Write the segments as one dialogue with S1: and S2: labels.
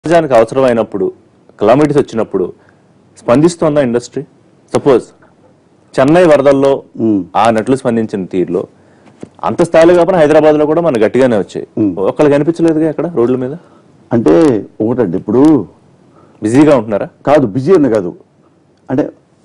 S1: సమాజానికి అవసరమైనప్పుడు కిలోమీటర్స్ వచ్చినప్పుడు స్పందిస్తోందా ఇండస్ట్రీ సపోజ్ చెన్నై వరదల్లో ఆ నటులు స్పందించిన తీరులో అంత స్థాయిలో కాకుండా హైదరాబాద్ లో కూడా మన గట్టిగానే వచ్చాయి ఒక్కళ్ళు కనిపించలేదుగా అక్కడ రోడ్ల మీద
S2: అంటే ఒకటండి ఇప్పుడు
S1: బిజీగా ఉంటున్నారా
S2: కాదు బిజీ అని కాదు అంటే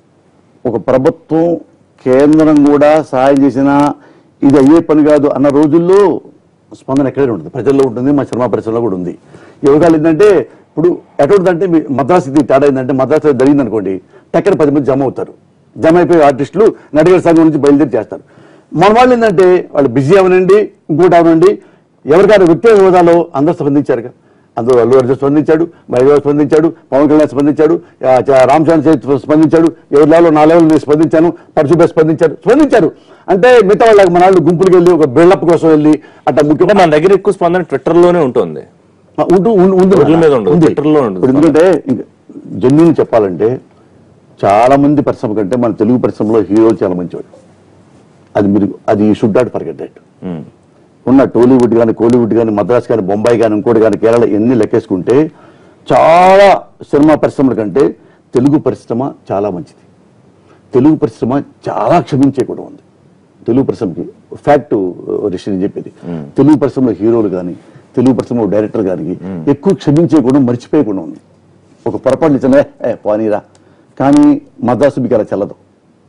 S2: ఒక ప్రభుత్వం కేంద్రం కూడా సహాయం చేసినా ఇది అయ్యే పని కాదు అన్న రోజుల్లో స్పందన ఎక్కడైనా ఉంటుంది ప్రజల్లో ఉంటుంది మా సినిమా పరిశ్రమలో కూడా ఉంది యోగాలు ఏంటంటే ఇప్పుడు ఎటువంటిదంటే మీ మద్రాసు ఇది తేడా ఏంటంటే మద్రాసు జరిగింది అనుకోండి టక్కన పది మంది జమ అవుతారు జమ అయిపోయి ఆర్టిస్టులు నడిగల సంఘం నుంచి బయలుదేరి చేస్తారు మన వాళ్ళు ఏంటంటే వాళ్ళు బిజీ అవనండి ఇంకోటి అవనండి ఎవరికైనా వ్యక్తిగత హోదాలో అందరూ స్పందించారుగా అందులో అల్లు అర్జున్ స్పందించాడు మహేష్ స్పందించాడు పవన్ కళ్యాణ్ స్పందించాడు ఆ, చ- రామ్ చరణ్ చైత్ స్పందించాడు ఎవరి లెవెల్లో నా లెవెల్ నేను స్పందించాను పరశుభే స్పందించాడు స్పందించారు అంటే మిగతా వాళ్ళకి మన వాళ్ళు గుంపులకు వెళ్ళి ఒక బిల్డప్ కోసం వెళ్ళి అట్లా
S1: అంటే
S2: ముఖ్యంగా
S1: మన దగ్గర ఎక్కువ స్పందన ట్విట్టర్ లోనే ఉంటుంది
S2: ఉంటూ ఉం- ఉంది
S1: రోడ్ల మీద ఉండదు,
S2: ఉంది.
S1: ట్విట్టర్లో ఉండదు.
S2: ఇప్పుడు ఎందుకంటే జెన్యున్ చెప్పాలంటే చాలా మంది పరిశ్రమ కంటే మన తెలుగు పరిశ్రమలో హీరోలు చాలా మంచివాడు అది మీరు అది should not forget that
S1: um.
S2: ఉన్న టాలీవుడ్ కానీ కోలీవుడ్ కానీ మద్రాస్ కానీ బొంబాయి కానీ ఇంకోటి కానీ కేరళ ఎన్ని లెక్కేసుకుంటే చాలా సినిమా పరిశ్రమల కంటే తెలుగు పరిశ్రమ చాలా మంచిది తెలుగు పరిశ్రమ చాలా క్షమించే కూడా ఉంది తెలుగు పరిశ్రమకి ఫ్యాక్ట్ రిషి నేను చెప్పేది తెలుగు పరిశ్రమలో హీరోలు కానీ తెలుగు పరిశ్రమలో డైరెక్టర్ కానీ ఎక్కువ క్షమించే కూడా మర్చిపోయే కూడా ఉంది ఒక పొరపాటు ఇచ్చిన ఏ పోనీరా కానీ మద్రాసు మీకు అలా చెల్లదు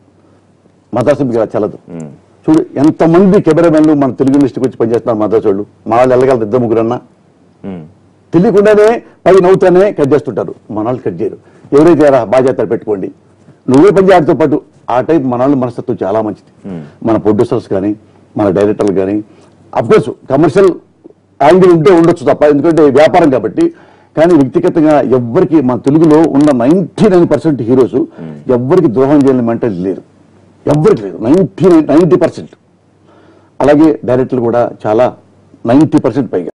S2: మద్రాసు మీకు అలా చెల్లదు చూడు ఎంతమంది కెమెరామెన్లు మన తెలుగు ఇండస్ట్రీకి వచ్చి పనిచేస్తున్నారు మద్రాసు వాళ్ళు మా వాళ్ళు వెళ్ళగలరు ఇద్దరు ముగ్గురన్నా
S1: ఉమ్.
S2: తెలియకుండానే పై నవ్వుతానే కట్ చేస్తుంటారు మన వాళ్ళు కట్ చేయరు ఎవరైతే రా బాధ్యత పెట్టుకోండి నువ్వే పని చేయడంతో పాటు ఆ టైప్ మన వాళ్ళ మనస్తత్వం చాలా మంచిది మన ప్రొడ్యూసర్స్ కానీ మన డైరెక్టర్లు కానీ అఫ్కోర్స్ కమర్షియల్ యాంగిల్ ఉంటే ఉండొచ్చు తప్ప ఎందుకంటే వ్యాపారం కాబట్టి కానీ వ్యక్తిగతంగా ఎవ్వరికి మన తెలుగులో ఉన్న నైన్టీ నైన్ పర్సెంట్ హీరోస్ ఎవ్వరికి ద్రోహం చేయని మెంటల్ లేరు ఎవ్వరికి లేదు నైన్టీ నైన్ నైన్టీ పర్సెంట్ అలాగే డైరెక్టర్లు కూడా చాలా నైన్టీ పర్సెంట్ పైగా